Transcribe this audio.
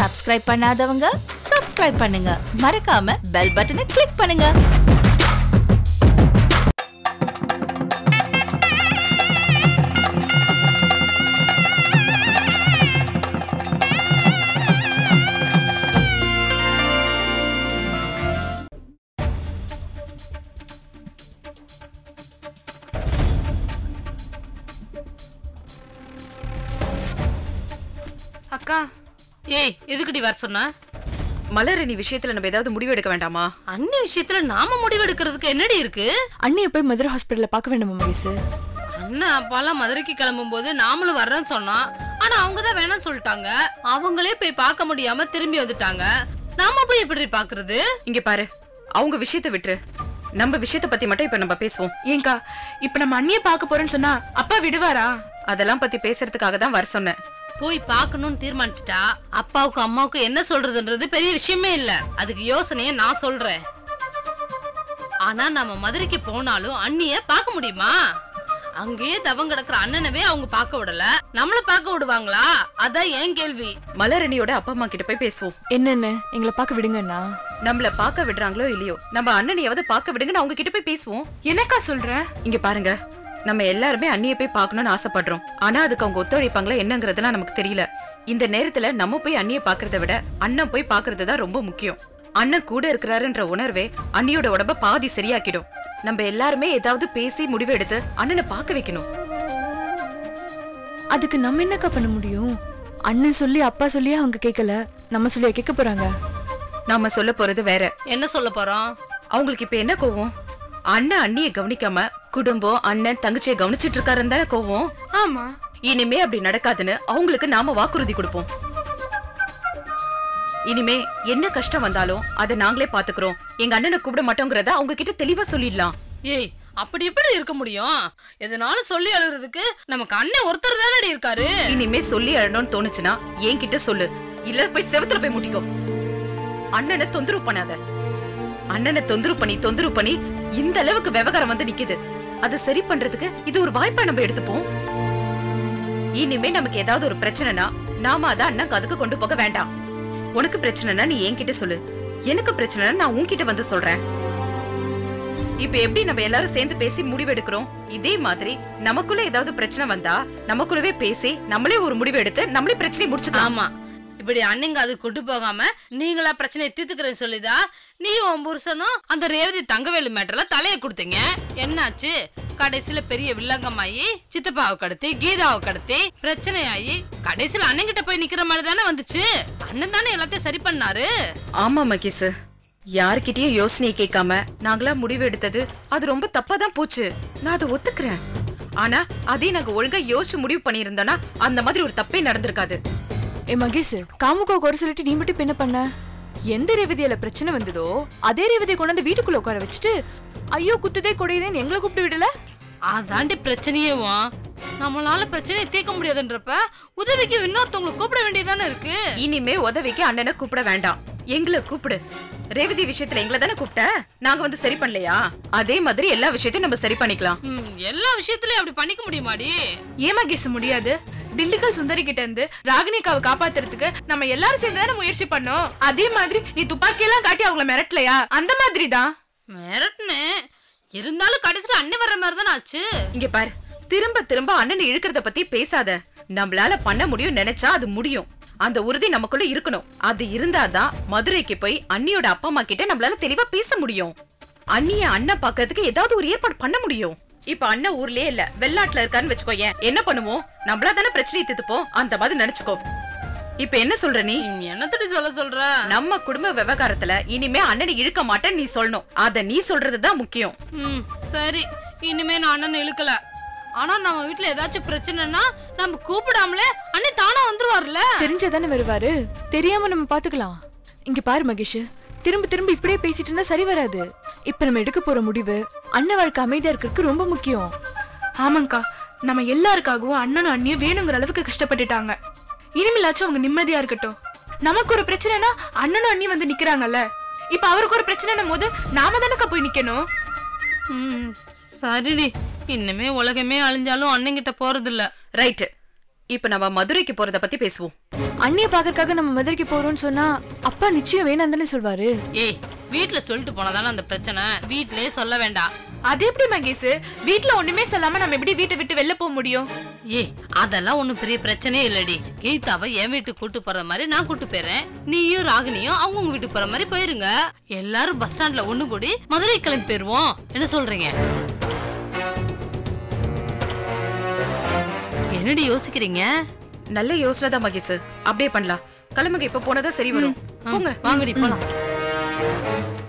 subscribe பண்ணாதவங்க subscribe பண்ணுங்க மறக்காம பெல் பட்டனை கிளிக் பண்ணுங்க அக்கா ஏய் எதுக்குடி வர சொன்ன மலரணி விஷயத்துல நம்ம ஏதாவது முடிவு எடுக்க வேண்டாமா அண்ணி விஷயத்துல நாம முடிவெடுக்கிறதுக்கு என்னடி இருக்கு அண்ணியை போய் மதுரை ஹாஸ்பிட்டல்ல பார்க்க வேண்டாமா மகேஷ் அண்ணா அப்பாலாம் மதுரைக்கு கிளம்பும் போது நாமளும் வர்றேன்னு சொன்னோம் ஆனா அவங்க தான் வேணாம்னு சொல்லிட்டாங்க அவங்களே போய் பார்க்க முடியாம திரும்பி வந்துட்டாங்க நாம போய் எப்படி பாக்குறது இங்க பாரு அவங்க விஷயத்தை விட்டுரு நம்ம விஷயத்தை பத்தி மட்டும் இப்ப நம்ம பேசுவோம் ஏங்கா இப்ப நம்ம அண்ணிய பார்க்க போறோம்னு சொன்னா அப்பா விடுவாரா அதெல்லாம் பத்தி பேசுறதுக்காக தான் வர சொன்னேன் போய் பார்க்கணும்னு தீர்மானிச்சிட்டா அப்பாவுக்கும் அம்மாவுக்கும் என்ன சொல்றதுன்றது பெரிய விஷயமே இல்ல அதுக்கு யோசனைய நான் சொல்றேன் ஆனா நம்ம மதுரைக்கு போனாலும் அண்ணிய பார்க்க முடியுமா அங்கேயே தவம் கிடக்குற அண்ணனவே அவங்க பார்க்க விடல நம்மள பார்க்க விடுவாங்களா அதான் என் கேள்வி மலரணியோட அப்பா அம்மா கிட்ட போய் பேசுவோம் என்னென்ன எங்களை பார்க்க விடுங்கண்ணா நம்மள பார்க்க விடுறாங்களோ இல்லையோ நம்ம அண்ணனையாவது பார்க்க விடுங்கன்னு அவங்க கிட்ட போய் பேசுவோம் என்னக்கா சொல்ற இங்க பாருங்க நம்ம எல்லாருமே அண்ணிய போய் பார்க்கணும்னு ஆசைப்படுறோம் ஆனா அதுக்கு அவங்க ஒத்துழைப்பாங்களா என்னங்கறதெல்லாம் நமக்கு தெரியல இந்த நேரத்துல நம்ம போய் அண்ணிய பாக்குறத விட அண்ணன் போய் பாக்குறது தான் ரொம்ப முக்கியம் அண்ணன் கூட இருக்கிறாருன்ற உணர்வே அண்ணியோட உடம்ப பாதி சரியாக்கிடும் நம்ம எல்லாருமே ஏதாவது பேசி முடிவு எடுத்து அண்ணனை பார்க்க வைக்கணும் அதுக்கு நம்ம என்னக்கா பண்ண முடியும் அண்ணன் சொல்லி அப்பா சொல்லியே அவங்க கேட்கல நம்ம சொல்லியா கேட்க போறாங்க நாம சொல்ல போறது வேற என்ன சொல்ல போறோம் அவங்களுக்கு இப்ப என்ன கோவம் அண்ணன் அண்ணிய கவனிக்காம குடும்பம் அண்ணன் தங்கச்சியை கவனிச்சிட்டு இருக்காருன்னு தானே கோவம் ஆமா இனிமே அப்படி நடக்காதுன்னு அவங்களுக்கு நாம வாக்குறுதி கொடுப்போம் இனிமே என்ன கஷ்டம் வந்தாலும் அதை நாங்களே பாத்துக்கிறோம் எங்க அண்ணனை கூப்பிட மாட்டோங்கிறத அவங்க கிட்ட தெளிவா சொல்லிடலாம் ஏய் அப்படி எப்படி இருக்க முடியும் எதனாலும் சொல்லி அழுகிறதுக்கு நமக்கு அண்ணன் ஒருத்தர் தானடி இருக்காரு இனிமே சொல்லி அழணும்னு தோணுச்சுன்னா என்கிட்ட சொல்லு இல்ல போய் செவத்துல போய் முட்டிக்கோ அண்ணனை தொந்தரவு பண்ணாத அண்ணனை தொந்தரவு பண்ணி தொந்தரவு பண்ணி இந்த அளவுக்கு விவகாரம் வந்து நிக்குது அதை சரி பண்றதுக்கு இது ஒரு வாய்ப்பா நம்ம எடுத்துப்போம் இனிமே நமக்கு ஏதாவது ஒரு பிரச்சனைனா நாம அதை அண்ணன் அதுக்கு கொண்டு போக வேண்டாம் உனக்கு பிரச்சனைனா நீ என்கிட்ட சொல்லு எனக்கு பிரச்சனைனா நான் உன்கிட்ட வந்து சொல்றேன் இப்ப எப்படி நம்ம எல்லாரும் சேர்ந்து பேசி முடிவெடுக்கிறோம் இதே மாதிரி நமக்குள்ள ஏதாவது பிரச்சனை வந்தா நமக்குள்ளவே பேசி நம்மளே ஒரு முடிவு எடுத்து நம்மளே பிரச்சனையை முடிச்சுக்கலாம் ஆமா இப்படி அண்ணங்க அது கொண்டு போகாம நீங்களா பிரச்சனையை தீர்த்துக்கிறேன்னு சொல்லிதா நீ உன் புருஷனும் அந்த ரேவதி தங்கவேலு மேட்டர்ல தலையை கொடுத்தீங்க என்னாச்சு கடைசியில பெரிய வில்லங்கமாயி சித்தப்பாவை கடத்தி கீதாவை கடத்தி பிரச்சனையாயி கடைசியில அண்ணங்கிட்ட போய் நிக்கிற மாதிரி தானே வந்துச்சு அண்ணன் தானே எல்லாத்தையும் சரி பண்ணாரு ஆமா மகேஷ் யார்கிட்டயும் யோசனையை கேட்காம நாங்களா முடிவு எடுத்தது அது ரொம்ப தப்பா தான் போச்சு நான் அதை ஒத்துக்கிறேன் ஆனா அதே நாங்க ஒழுங்கா யோசிச்சு முடிவு பண்ணியிருந்தோம்னா அந்த மாதிரி ஒரு தப்பே நடந்திருக்காது ஏ மகேஷ் காமுகோ குறை சொல்லிட்டு நீ மட்டும் இப்ப என்ன பண்ண எந்த ரேவதியால பிரச்சனை வந்ததோ அதே ரேவதியை கொண்டு வந்து வீட்டுக்குள்ள உட்கார வச்சுட்டு ஐயோ குத்துதே கொடையுதேன்னு எங்களை கூப்பிட்டு விடல அதாண்டி பிரச்சனையேவா நம்மளால பிரச்சனையை தீர்க்க முடியாதுன்றப்ப உதவிக்கு இன்னொருத்தவங்களை கூப்பிட வேண்டியதானே இருக்கு இனிமே உதவிக்கு அண்ணனை கூப்பிட வேண்டாம் எங்களை கூப்பிடு ரேவதி விஷயத்துல எங்களை தானே கூப்பிட்ட நாங்க வந்து சரி பண்ணலையா அதே மாதிரி எல்லா விஷயத்தையும் நம்ம சரி பண்ணிக்கலாம் ம், எல்லா விஷயத்துலயும் அப்படி பண்ணிக்க முடியுமாடி ஏமா கேஸ் முடியாது திண்டுக்கல் சுந்தரி கிட்ட இருந்து ராகினிகாவை காப்பாத்துறதுக்கு நம்ம எல்லாரும் சேர்ந்து தானே முயற்சி பண்ணோம் அதே மாதிரி நீ துப்பாக்கி எல்லாம் காட்டி அவங்கள மிரட்டலையா அந்த மாதிரி தான் மிரட்டுனேன் இருந்தாலும் கடைசியில அண்ணன் வர்ற மாதிரி தானே ஆச்சு இங்க பாரு திரும்ப திரும்ப அண்ணனை இழுக்கிறத பத்தி பேசாத நம்மளால பண்ண முடியும் நினைச்சா அது முடியும் அந்த உறுதி நமக்குள்ள இருக்கணும் அது இருந்தாதான் மதுரைக்கு போய் அண்ணியோட அப்பா அம்மா கிட்ட நம்மளால தெளிவா பேச முடியும் அண்ணிய அண்ணன் பாக்குறதுக்கு ஏதாவது ஒரு ஏற்பாடு பண்ண முடியும் இப்ப அண்ணன் ஊர்லயே இல்ல வெள்ளாட்டுல இருக்கான்னு வச்சுக்கோயேன் என்ன பண்ணுவோம் நம்மளா தானே பிரச்சனையை தீர்த்துப்போம் அந்த மாதிரி நினைச்சுக்கோ இப்ப என்ன சொல்ற நீ நீ என்னத்தடி சொல்ல சொல்ற நம்ம குடும்ப விவகாரத்துல இனிமே அண்ணனை இழுக்க மாட்டேன்னு நீ சொல்லணும் அத நீ சொல்றதுதான் முக்கியம் ம் சரி இனிமே நான் அண்ணன் இழுக்கல ஆனா நம்ம வீட்ல ஏதாச்சும் பிரச்சனைனா நம்ம கூப்பிடாமலே அண்ணன் தானா வந்துருவார்ல தெரிஞ்சதானே வருவாரு தெரியாம நம்ம பாத்துக்கலாம் இங்க பாரு மகேஷ் திரும்ப திரும்ப இப்படியே பேசிட்டு இருந்தா சரி வராது இப்ப நம்ம எடுக்க போற முடிவு அண்ணன் வாழ்க்கை அமைதியா இருக்கிறதுக்கு ரொம்ப முக்கியம் ஆமாங்கக்கா நம்ம எல்லாருக்காகவும் அண்ணனும் அண்ணியும் வேணுங்கிற அளவுக்கு கஷ்டப்பட்டுட்டாங்க இனிமேலாச்சும் அவங்க நிம்மதியா இருக்கட்டும் நமக்கு ஒரு பிரச்சனைனா அண்ணனும் அண்ணியும் வந்து நிக்கிறாங்கல்ல இப்ப அவருக்கு ஒரு பிரச்சனைனும் போது நாம தானக்கா போய் நிக்கணும் ம் சரிடி இனிமே உலகமே அழிஞ்சாலும் அண்ணன் கிட்ட போறது இல்ல ரைட்டு இப்ப நம்ம மதுரைக்கு போறத பத்தி பேசுவோம் அண்ணிய பாக்கறதுக்காக நம்ம மதுரைக்கு போறோம்னு சொன்னா அப்பா நிச்சயம் வேணாம் தானே சொல்வாரு ஏய் வீட்ல சொல்லிட்டு போனதானே அந்த பிரச்சனை வீட்லயே சொல்ல வேண்டாம் அது எப்படி மகேஷ் வீட்ல ஒண்ணுமே சொல்லாம நம்ம எப்படி வீட்டை விட்டு வெளில போக முடியும் ஏய் அதெல்லாம் ஒண்ணும் பெரிய பிரச்சனையே இல்லடி கீதாவை என் வீட்டுக்கு கூட்டு போற மாதிரி நான் கூட்டு போறேன் நீயும் ராகினியும் அவங்கவுங்க வீட்டுக்கு போற மாதிரி போயிருங்க எல்லாரும் பஸ் ஸ்டாண்ட்ல ஒண்ணு கூடி மதுரை கிளம்பி போயிருவோம் என்ன சொல்றீங்க என்னடி யோசிக்கிறீங்க நல்ல யோசனை தான் மகேஷ் அப்படியே பண்ணலாம் கிளம்புங்க இப்ப போனதா சரி வரும் போங்க வாங்கடி போலாம்